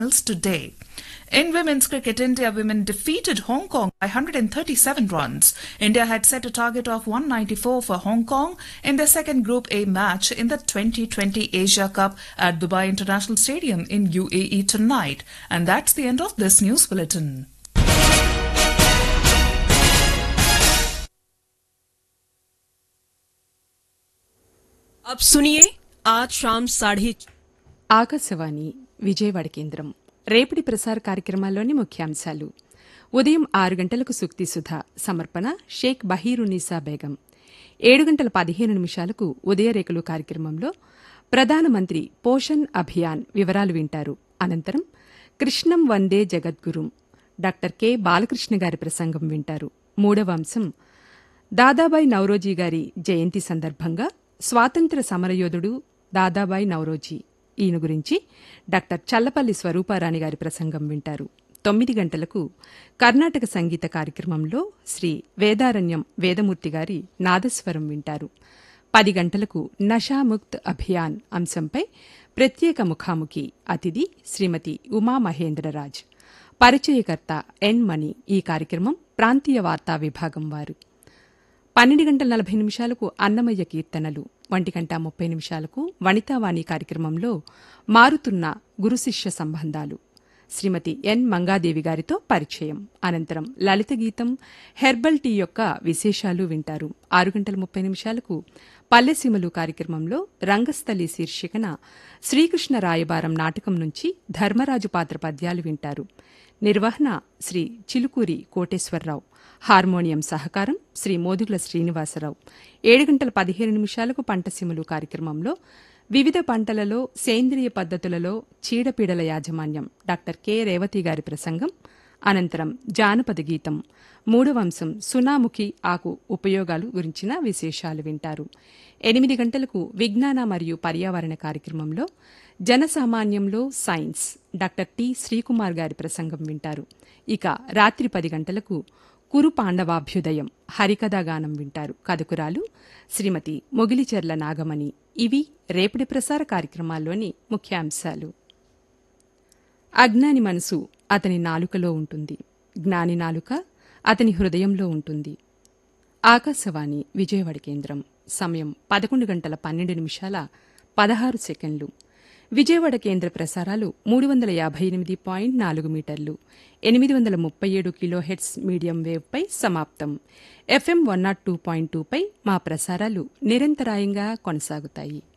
today. In women's cricket, India women defeated Hong Kong by 137 runs. India had set a target of 194 for Hong Kong in their second Group A match in the 2020 Asia Cup at Dubai International Stadium in UAE tonight. And that's the end of this news bulletin. अब सुनिए आज शाम साढ़े ఆకాశవాణి విజయవాడ కేంద్రం రేపటి ప్రసార కార్యక్రమాల్లోని ముఖ్యాంశాలు ఉదయం ఆరు గంటలకు సుక్తి సుధ సమర్పణ షేక్ బహీరునిసా బేగం ఏడు గంటల పదిహేను నిమిషాలకు ఉదయరేఖలు కార్యక్రమంలో ప్రధానమంత్రి పోషణ్ అభియాన్ వివరాలు వింటారు అనంతరం కృష్ణం వందే జగద్గురుం డాక్టర్ కె బాలకృష్ణ గారి ప్రసంగం వింటారు మూడవ అంశం దాదాబాయి నవరోజీ గారి జయంతి సందర్భంగా స్వాతంత్ర సమరయోధుడు దాదాబాయి నవరోజీ ఈయన గురించి డాక్టర్ చల్లపల్లి స్వరూపారాణి గారి ప్రసంగం వింటారు తొమ్మిది గంటలకు కర్ణాటక సంగీత కార్యక్రమంలో శ్రీ వేదారణ్యం వేదమూర్తి గారి నాదస్వరం వింటారు పది గంటలకు నషాముక్త్ అభియాన్ అంశంపై ప్రత్యేక ముఖాముఖి అతిథి శ్రీమతి ఉమా మహేంద్రరాజ్ పరిచయకర్త ఎన్ మణి ఈ కార్యక్రమం ప్రాంతీయ వార్తా విభాగం వారు పన్నెండు గంటల నలభై నిమిషాలకు అన్నమయ్య కీర్తనలు ఒంటి గంట ముప్పై నిమిషాలకు వనితావాణి కార్యక్రమంలో మారుతున్న గురు శిష్య సంబంధాలు శ్రీమతి ఎన్ మంగాదేవి గారితో పరిచయం అనంతరం లలిత గీతం హెర్బల్ టీ యొక్క విశేషాలు వింటారు ఆరు గంటల ముప్పై నిమిషాలకు పల్లెసీమలు కార్యక్రమంలో రంగస్థలి శీర్షికన శ్రీకృష్ణ రాయబారం నాటకం నుంచి ధర్మరాజు పాత్ర పద్యాలు వింటారు నిర్వహణ శ్రీ చిలుకూరి కోటేశ్వరరావు హార్మోనియం సహకారం శ్రీ మోదుగుల శ్రీనివాసరావు ఏడు గంటల పదిహేను నిమిషాలకు పంటసీమలు కార్యక్రమంలో వివిధ పంటలలో సేంద్రియ పద్ధతులలో చీడపీడల యాజమాన్యం డాక్టర్ కె రేవతి గారి ప్రసంగం అనంతరం జానపద గీతం మూడవ అంశం సునాముఖి ఆకు ఉపయోగాలు గురించిన విశేషాలు వింటారు ఎనిమిది గంటలకు విజ్ఞాన మరియు పర్యావరణ కార్యక్రమంలో జనసామాన్యంలో science doctor T Srikumar garu ప్రసంగం వింటారు ఇక రాత్రి పది గంటలకు కురు పాండవాభ్యుదయం హరికథాగానం వింటారు కథకురాలు శ్రీమతి మొగిలిచెర్ల నాగమణి ఇవి రేపటి ప్రసార కార్యక్రమాల్లోని ముఖ్యాంశాలు అజ్ఞాని మనసు అతని నాలుకలో ఉంటుంది జ్ఞాని నాలుక అతని హృదయంలో ఉంటుంది ఆకాశవాణి విజయవాడ కేంద్రం సమయం పదకొండు గంటల పన్నెండు నిమిషాల పదహారు సెకండ్లు విజయవాడ కేంద్ర ప్రసారాలు మూడు వందల యాభై ఎనిమిది పాయింట్ నాలుగు మీటర్లు ఎనిమిది వందల ముప్పై ఏడు కిలోహెట్స్ మీడియం వేవ్పై సమాప్తం FM one naught two point టూపై మా ప్రసారాలు నిరంతరాయంగా కొనసాగుతాయి